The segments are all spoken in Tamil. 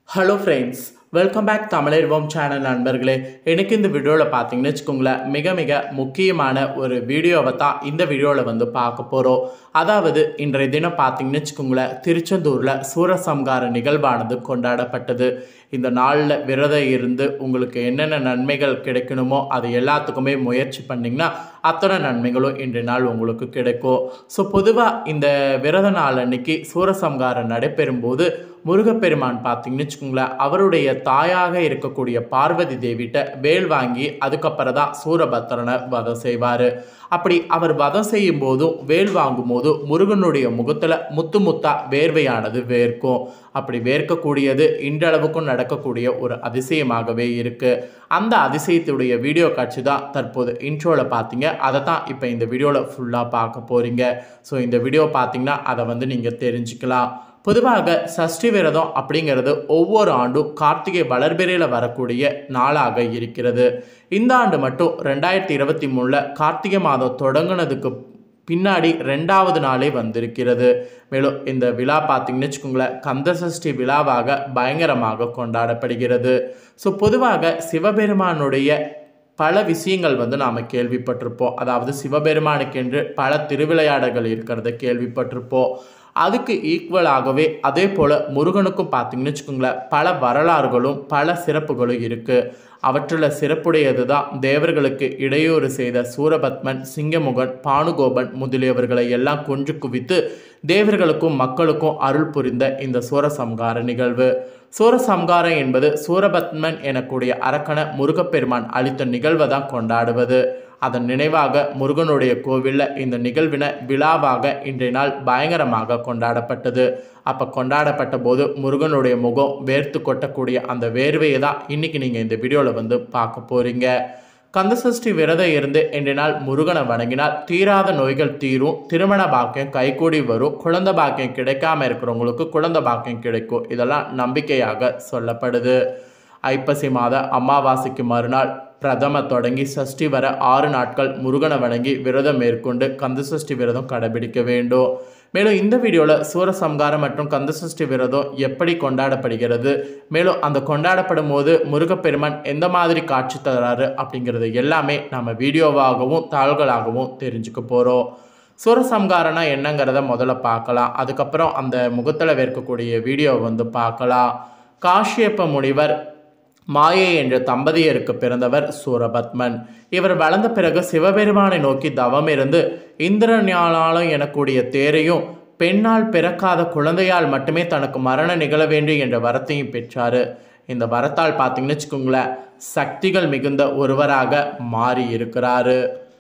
ஹலோ ஃப்ரெண்ட்ஸ் வெல்கம் பேக் தமிழர்வோம் சேனல் நண்பர்களே எனக்கு இந்த வீடியோவில் பார்த்தீங்கன்னு வச்சுக்கோங்களேன் மிக மிக முக்கியமான ஒரு வீடியோவை தான் இந்த வீடியோவில் வந்து பார்க்க போகிறோம் அதாவது இன்றைய தினம் பார்த்தீங்கன்னு வச்சுக்கோங்களேன் திருச்செந்தூரில் சூரசம்கார நிகழ்வானது கொண்டாடப்பட்டது இந்த நாளில் விரதம் இருந்து உங்களுக்கு என்னென்ன நன்மைகள் கிடைக்கணுமோ அது எல்லாத்துக்குமே முயற்சி பண்ணிங்கன்னா அத்தனை நன்மைகளும் இன்றைய நாள் உங்களுக்கு கிடைக்கும் ஸோ பொதுவாக இந்த விரத நாள் அன்னைக்கு சூரசம்காரம் நடைபெறும்போது முருகப்பெருமான் பார்த்தீங்கன்னு வச்சுக்கோங்களேன் அவருடைய தாயாக இருக்கக்கூடிய பார்வதி தேவிட்ட வேல் வாங்கி அதுக்கப்புறம் தான் சூரபத்திரனை வதம் செய்வார் அப்படி அவர் வதம் செய்யும் போதும் வேல் வாங்கும் போதும் முருகனுடைய முகத்தில் முத்து முத்தா வேர்வையானது வேர்க்கும் அப்படி வேர்க்கக்கூடியது இன்றளவுக்கும் நடக்கக்கூடிய ஒரு அதிசயமாகவே இருக்குது அந்த அதிசயத்துடைய வீடியோ காட்சி தான் தற்போது இன்ட்ரோவில் பார்த்தீங்க அதை தான் இப்போ இந்த வீடியோவில் ஃபுல்லாக பார்க்க போகிறீங்க ஸோ இந்த வீடியோ பார்த்தீங்கன்னா அதை வந்து நீங்கள் தெரிஞ்சுக்கலாம் பொதுவாக சஷ்டி விரதம் அப்படிங்கிறது ஒவ்வொரு ஆண்டும் கார்த்திகை வளர்பிறையில் வரக்கூடிய நாளாக இருக்கிறது இந்த ஆண்டு மட்டும் ரெண்டாயிரத்தி இருபத்தி மூணில் கார்த்திகை மாதம் தொடங்கினதுக்கு பின்னாடி ரெண்டாவது நாளே வந்திருக்கிறது மேலும் இந்த விழா பார்த்தீங்கன்னு வச்சுக்கோங்களேன் கந்தசஷ்டி விழாவாக பயங்கரமாக கொண்டாடப்படுகிறது ஸோ பொதுவாக சிவபெருமானுடைய பல விஷயங்கள் வந்து நாம் கேள்விப்பட்டிருப்போம் அதாவது சிவபெருமானுக்கென்று பல திருவிளையாடல்கள் இருக்கிறத கேள்விப்பட்டிருப்போம் அதுக்கு ஈக்குவலாகவே அதே போல் முருகனுக்கும் பார்த்தீங்கன்னு வச்சுக்கோங்களேன் பல வரலாறுகளும் பல சிறப்புகளும் இருக்குது அவற்றில் சிறப்புடையது தான் தேவர்களுக்கு இடையூறு செய்த சூரபத்மன் சிங்கமுகன் பானுகோபன் முதலியவர்களை எல்லாம் கொன்று குவித்து தேவர்களுக்கும் மக்களுக்கும் அருள் புரிந்த இந்த சூரசம்கார நிகழ்வு சூரசம்காரம் என்பது சூரபத்மன் எனக்கூடிய அரக்கனை முருகப்பெருமான் அளித்த நிகழ்வை தான் கொண்டாடுவது அதன் நினைவாக முருகனுடைய கோவிலில் இந்த நிகழ்வின விழாவாக இன்றைய நாள் பயங்கரமாக கொண்டாடப்பட்டது அப்போ கொண்டாடப்பட்ட போது முருகனுடைய முகம் வேர்த்து கொட்டக்கூடிய அந்த வேர்வையை தான் இன்றைக்கி நீங்கள் இந்த வீடியோவில் வந்து பார்க்க போகிறீங்க கந்தசஷ்டி விரதம் இருந்து இன்றைய நாள் முருகனை வணங்கினால் தீராத நோய்கள் தீரும் திருமண பாக்கியம் கைகூடி வரும் குழந்தை பாக்கியம் கிடைக்காம இருக்கிறவங்களுக்கு குழந்தை பாக்கியம் கிடைக்கும் இதெல்லாம் நம்பிக்கையாக சொல்லப்படுது ஐப்பசி மாத அமாவாசைக்கு மறுநாள் பிரதம தொடங்கி சஷ்டி வர ஆறு நாட்கள் முருகனை வணங்கி விரதம் மேற்கொண்டு கந்தசஷ்டி விரதம் கடைபிடிக்க வேண்டும் மேலும் இந்த வீடியோவில் சூரசம்காரம் மற்றும் கந்தசஷ்டி விரதம் எப்படி கொண்டாடப்படுகிறது மேலும் அந்த கொண்டாடப்படும் போது முருகப்பெருமான் எந்த மாதிரி காட்சி தராரு அப்படிங்கிறது எல்லாமே நம்ம வீடியோவாகவும் தாள்களாகவும் தெரிஞ்சுக்க போகிறோம் சூரசம்காரனா என்னங்கிறத முதல்ல பார்க்கலாம் அதுக்கப்புறம் அந்த முகத்தில் வேர்க்கக்கூடிய வீடியோவை வந்து பார்க்கலாம் காஷ்யப்ப முனிவர் மாயை என்ற தம்பதியருக்கு பிறந்தவர் சூரபத்மன் இவர் வளர்ந்த பிறகு சிவபெருமானை நோக்கி தவம் இருந்து இந்திரஞானாலும் எனக்கூடிய தேரையும் பெண்ணால் பிறக்காத குழந்தையால் மட்டுமே தனக்கு மரணம் நிகழ வேண்டும் என்ற வரத்தையும் பெற்றார் இந்த வரத்தால் பார்த்தீங்கன்னு வச்சுக்கோங்களேன் சக்திகள் மிகுந்த ஒருவராக மாறி இருக்கிறாரு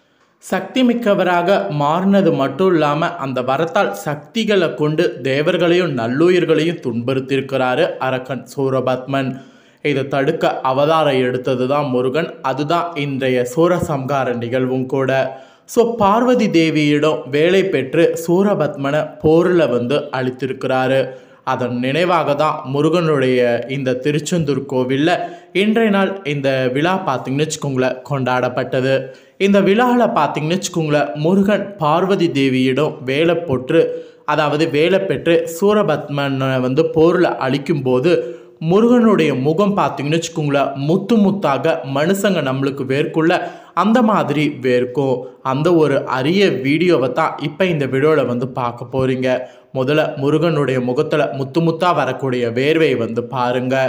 சக்தி மிக்கவராக மாறினது மட்டும் இல்லாமல் அந்த வரத்தால் சக்திகளை கொண்டு தேவர்களையும் நல்லுயிர்களையும் துன்புறுத்தியிருக்கிறாரு அரக்கன் சூரபத்மன் இதை தடுக்க அவதாரம் எடுத்தது தான் முருகன் அதுதான் இன்றைய சூரசம்கார நிகழ்வும் கூட ஸோ பார்வதி தேவியிடம் வேலை பெற்று சூரபத்மனை போரில் வந்து அழித்திருக்கிறாரு அதன் நினைவாக தான் முருகனுடைய இந்த திருச்செந்தூர் கோவிலில் இன்றைய நாள் இந்த விழா பார்த்திங்கன்னு வச்சுக்கோங்களேன் கொண்டாடப்பட்டது இந்த விழாவில் பார்த்திங்கன்னு வச்சுக்கோங்களேன் முருகன் பார்வதி தேவியிடம் வேலை போற்று அதாவது வேலை பெற்று சூரபத்மனை வந்து போரில் அழிக்கும்போது முருகனுடைய முகம் பார்த்தீங்கன்னு வச்சுக்கோங்களேன் முத்து முத்தாக மனுஷங்க நம்மளுக்கு வேர்க்குள்ள அந்த மாதிரி வேர்க்கும் அந்த ஒரு அரிய வீடியோவை தான் இப்போ இந்த வீடியோவில் வந்து பார்க்க போகிறீங்க முதல்ல முருகனுடைய முகத்தில் முத்து முத்தா வரக்கூடிய வேர்வையை வந்து பாருங்கள்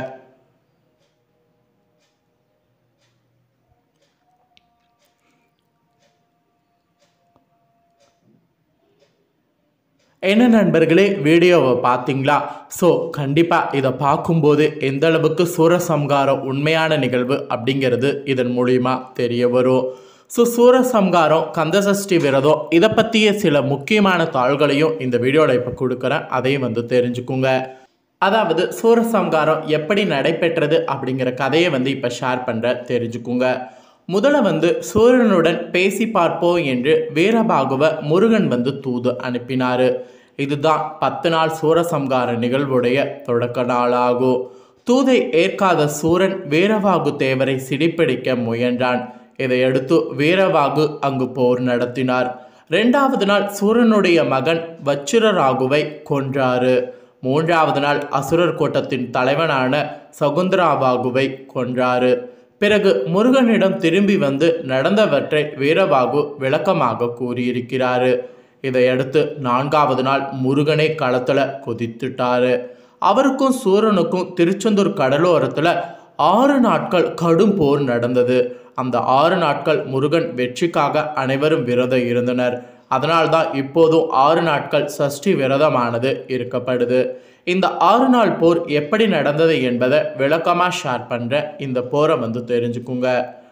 என்ன நண்பர்களே வீடியோவை பார்த்தீங்களா ஸோ கண்டிப்பாக இதை பார்க்கும்போது எந்த அளவுக்கு சூரசம்காரம் உண்மையான நிகழ்வு அப்படிங்கிறது இதன் மூலிமா தெரிய வரும் ஸோ சூரசம்காரம் கந்தசஷ்டி விரதம் இதை பற்றிய சில முக்கியமான தாள்களையும் இந்த வீடியோவில் இப்போ கொடுக்குறேன் அதையும் வந்து தெரிஞ்சுக்குங்க அதாவது சூரசம்காரம் எப்படி நடைபெற்றது அப்படிங்கிற கதையை வந்து இப்போ ஷேர் பண்ணுற தெரிஞ்சுக்குங்க முதல்ல வந்து சூரியனுடன் பேசி பார்ப்போம் என்று வீரபாகுவ முருகன் வந்து தூது அனுப்பினார் இதுதான் பத்து நாள் சூரசம்கார நிகழ்வுடைய தொடக்க நாளாகும் தூதை ஏற்காத சூரன் வீரவாகு தேவரை சிடிப்பிடிக்க முயன்றான் இதையடுத்து வீரவாகு அங்கு போர் நடத்தினார் ரெண்டாவது நாள் சூரனுடைய மகன் வச்சிரராகுவை கொன்றாரு மூன்றாவது நாள் அசுரர் கூட்டத்தின் தலைவனான சகுந்தராபாகுவை கொன்றாரு பிறகு முருகனிடம் திரும்பி வந்து நடந்தவற்றை வீரபாகு விளக்கமாக கூறியிருக்கிறாரு இதையடுத்து நான்காவது நாள் முருகனை களத்துல குதித்துட்டாரு அவருக்கும் சூரனுக்கும் திருச்செந்தூர் கடலோரத்துல ஆறு நாட்கள் கடும் போர் நடந்தது அந்த ஆறு நாட்கள் முருகன் வெற்றிக்காக அனைவரும் விரதம் இருந்தனர் அதனால்தான் இப்போதும் ஆறு நாட்கள் சஷ்டி விரதமானது இருக்கப்படுது இந்த ஆறு நாள் போர் எப்படி நடந்தது என்பதை விளக்கமாக ஷேர் பண்ணுறேன் இந்த போரை வந்து தெரிஞ்சுக்குங்க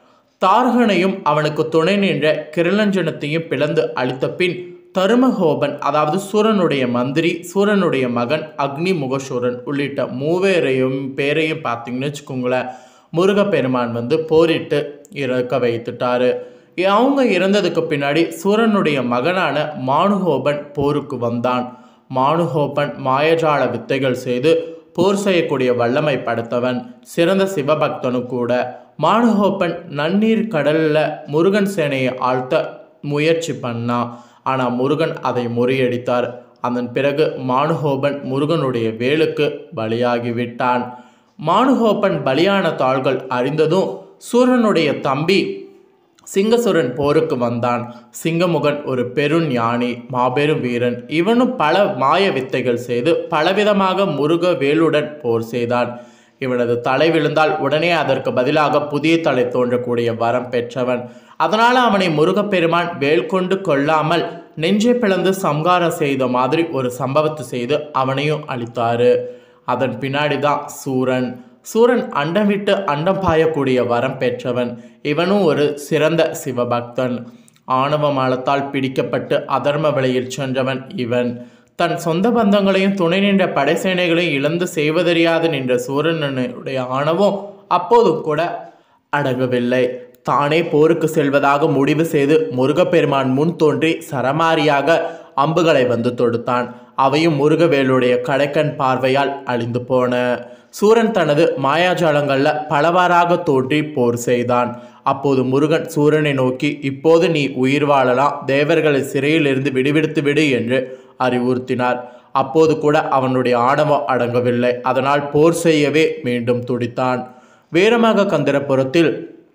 தாரகனையும் அவனுக்கு துணை நின்ற கிருளஞ்சனத்தையும் பிளந்து அழித்த பின் தருமஹோபன் அதாவது சூரனுடைய மந்திரி சூரனுடைய மகன் அக்னி முகசூரன் உள்ளிட்ட மூவேரையும் பேரையும் பார்த்தீங்கன்னு வச்சுக்கோங்களேன் முருகப்பெருமான் வந்து போரிட்டு இறக்க வைத்துட்டாரு அவங்க இறந்ததுக்கு பின்னாடி சூரனுடைய மகனான மானுகோபன் போருக்கு வந்தான் மானுகோபன் மாயஜால வித்தைகள் செய்து போர் செய்யக்கூடிய வல்லமை படைத்தவன் சிறந்த சிவபக்தனும் கூட மானுகோபன் நன்னீர் கடல்ல முருகன் சேனையை ஆழ்த்த முயற்சி பண்ணான் ஆனால் முருகன் அதை முறியடித்தார் அதன் பிறகு மானுகோபன் முருகனுடைய வேலுக்கு பலியாகிவிட்டான் மானுகோபன் பலியான தாள்கள் அறிந்ததும் சூரனுடைய தம்பி சிங்கசுரன் போருக்கு வந்தான் சிங்கமுகன் ஒரு பெருஞானி மாபெரும் வீரன் இவனும் பல மாய வித்தைகள் செய்து பலவிதமாக முருக வேலுடன் போர் செய்தான் இவனது தலை விழுந்தால் உடனே அதற்கு பதிலாக புதிய தலை தோன்றக்கூடிய வரம் பெற்றவன் அதனால் அவனை முருகப்பெருமான் வேல் கொண்டு கொள்ளாமல் நெஞ்சை பிளந்து சம்காரம் செய்த மாதிரி ஒரு சம்பவத்தை செய்து அவனையும் அழித்தாரு அதன் பின்னாடி தான் சூரன் சூரன் அண்டம் விட்டு அண்டம் பாயக்கூடிய வரம் பெற்றவன் இவனும் ஒரு சிறந்த சிவபக்தன் ஆணவ மாலத்தால் பிடிக்கப்பட்டு அதர்ம வழியில் சென்றவன் இவன் தன் சொந்த பந்தங்களையும் துணை நின்ற படைசேனைகளையும் இழந்து செய்வதறியாது நின்ற சூரனுடைய ஆணவம் அப்போதும் கூட அடங்கவில்லை தானே போருக்கு செல்வதாக முடிவு செய்து முருகப்பெருமான் முன் தோன்றி சரமாரியாக அம்புகளை வந்து தொடுத்தான் அவையும் முருகவேலுடைய கடைக்கண் பார்வையால் அழிந்து போன சூரன் தனது மாயாஜாலங்களில் பலவாறாக தோன்றி போர் செய்தான் அப்போது முருகன் சூரனை நோக்கி இப்போது நீ உயிர் வாழலாம் தேவர்களை சிறையிலிருந்து விடுவிடுத்து விடு என்று அறிவுறுத்தினார் அப்போது கூட அவனுடைய ஆணவம் அடங்கவில்லை அதனால் போர் செய்யவே மீண்டும் துடித்தான் வீரமாக கந்திரபுரத்தில்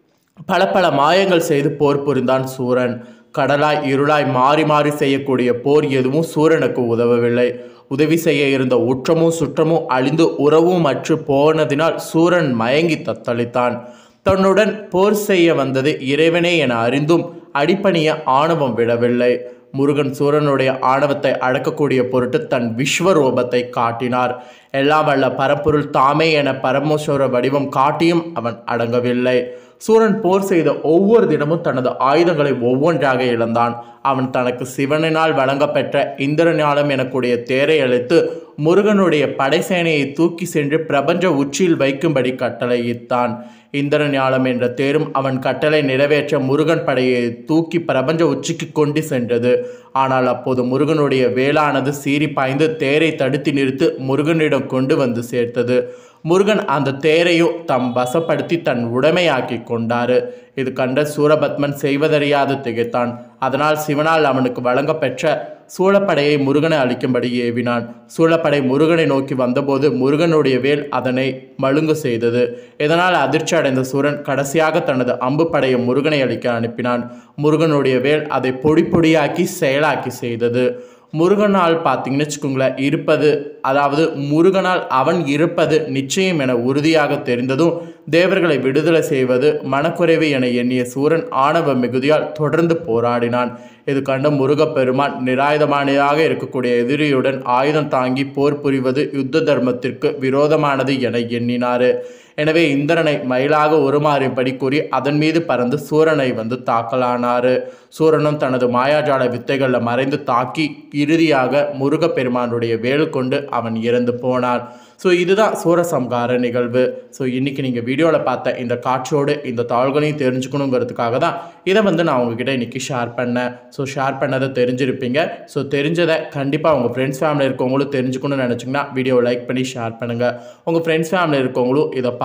பல பல மாயங்கள் செய்து போர் புரிந்தான் சூரன் கடலாய் இருளாய் மாறி மாறி செய்யக்கூடிய போர் எதுவும் சூரனுக்கு உதவவில்லை உதவி செய்ய இருந்த உற்றமும் சுற்றமும் அழிந்து உறவும் அற்று போனதினால் சூரன் மயங்கி தத்தளித்தான் தன்னுடன் போர் செய்ய வந்தது இறைவனே என அறிந்தும் அடிப்பணிய ஆணவம் விடவில்லை முருகன் சூரனுடைய ஆணவத்தை அடக்கக்கூடிய பொருட்டு தன் விஸ்வரூபத்தை காட்டினார் எல்லாம் வல்ல பரம்பொருள் தாமே என பரமேஸ்வர வடிவம் காட்டியும் அவன் அடங்கவில்லை சூரன் போர் செய்த ஒவ்வொரு தினமும் தனது ஆயுதங்களை ஒவ்வொன்றாக இழந்தான் அவன் தனக்கு சிவனினால் வழங்கப்பெற்ற இந்திரஞானம் எனக்கூடிய தேரை அழைத்து முருகனுடைய படைசேனையை தூக்கி சென்று பிரபஞ்ச உச்சியில் வைக்கும்படி கட்டளையிட்டான் இந்திரஞானம் என்ற தேரும் அவன் கட்டளை நிறைவேற்ற முருகன் படையை தூக்கி பிரபஞ்ச உச்சிக்கு கொண்டு சென்றது ஆனால் அப்போது முருகனுடைய வேளானது சீறி பாய்ந்து தேரை தடுத்து நிறுத்து முருகனிடம் கொண்டு வந்து சேர்த்தது முருகன் அந்த தேரையும் தம் வசப்படுத்தி தன் உடைமையாக்கி கொண்டாரு இது கண்ட சூரபத்மன் செய்வதறியாது திகைத்தான் அதனால் சிவனால் அவனுக்கு வழங்கப்பெற்ற சூழப்படையை முருகனை அழிக்கும்படி ஏவினான் சூழப்படை முருகனை நோக்கி வந்தபோது முருகனுடைய வேல் அதனை மழுங்கு செய்தது இதனால் அதிர்ச்சி அடைந்த சூரன் கடைசியாக தனது அம்பு படையை முருகனை அழிக்க அனுப்பினான் முருகனுடைய வேல் அதை பொடி பொடியாக்கி செயலாக்கி செய்தது முருகனால் பார்த்தீங்கன்னு வச்சுக்கோங்களேன் இருப்பது அதாவது முருகனால் அவன் இருப்பது நிச்சயம் என உறுதியாக தெரிந்ததும் தேவர்களை விடுதலை செய்வது மனக்குறைவு என எண்ணிய சூரன் ஆணவ மிகுதியால் தொடர்ந்து போராடினான் இது கண்ட முருகப்பெருமான் நிராயுதமானதாக இருக்கக்கூடிய எதிரியுடன் ஆயுதம் தாங்கி போர் புரிவது யுத்த தர்மத்திற்கு விரோதமானது என எண்ணினார் எனவே இந்திரனை மயிலாக உருமாறும்படி கூறி அதன் மீது பறந்து சூரனை வந்து தாக்கலானாரு சூரனும் தனது மாயாஜால வித்தைகளில் மறைந்து தாக்கி இறுதியாக முருகப்பெருமானுடைய வேல் கொண்டு அவன் இறந்து போனான் ஸோ இதுதான் சூரசம்கார நிகழ்வு ஸோ இன்றைக்கி நீங்கள் வீடியோவில் பார்த்த இந்த காட்சியோடு இந்த தாள்களையும் தெரிஞ்சுக்கணுங்கிறதுக்காக தான் இதை வந்து நான் உங்ககிட்ட இன்றைக்கி ஷேர் பண்ணேன் ஸோ ஷேர் பண்ணதை தெரிஞ்சிருப்பீங்க ஸோ தெரிஞ்சதை கண்டிப்பாக உங்கள் ஃப்ரெண்ட்ஸ் ஃபேமிலி இருக்கவங்களும் தெரிஞ்சுக்கணும்னு நினச்சிங்கன்னா வீடியோவை லைக் பண்ணி ஷேர் பண்ணுங்கள் உங்கள் ஃப்ரெண்ட்ஸ் ஃபேமிலி இருக்கவங்களும் இதை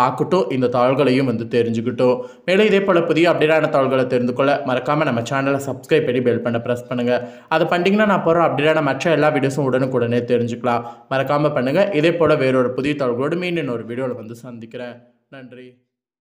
பார்க்கட்டும் இந்த தாள்களையும் வந்து தெரிஞ்சுக்கிட்டோம் மேலும் இதே போல் புதிய அப்டேட்டான தாள்களை தெரிந்து கொள்ள மறக்காமல் நம்ம சேனலை சப்ஸ்கிரைப் பண்ணி பெல் பண்ண ப்ரெஸ் பண்ணுங்கள் அதை பண்ணிட்டீங்கன்னா நான் போகிற அப்டேட்டான மற்ற எல்லா வீடியோஸும் உடனுக்குடனே தெரிஞ்சுக்கலாம் மறக்காமல் பண்ணுங்கள் இதே போல் வேறொரு புதிய தாள்களோடு மீண்டும் ஒரு வீடியோவில் வந்து சந்திக்கிறேன் நன்றி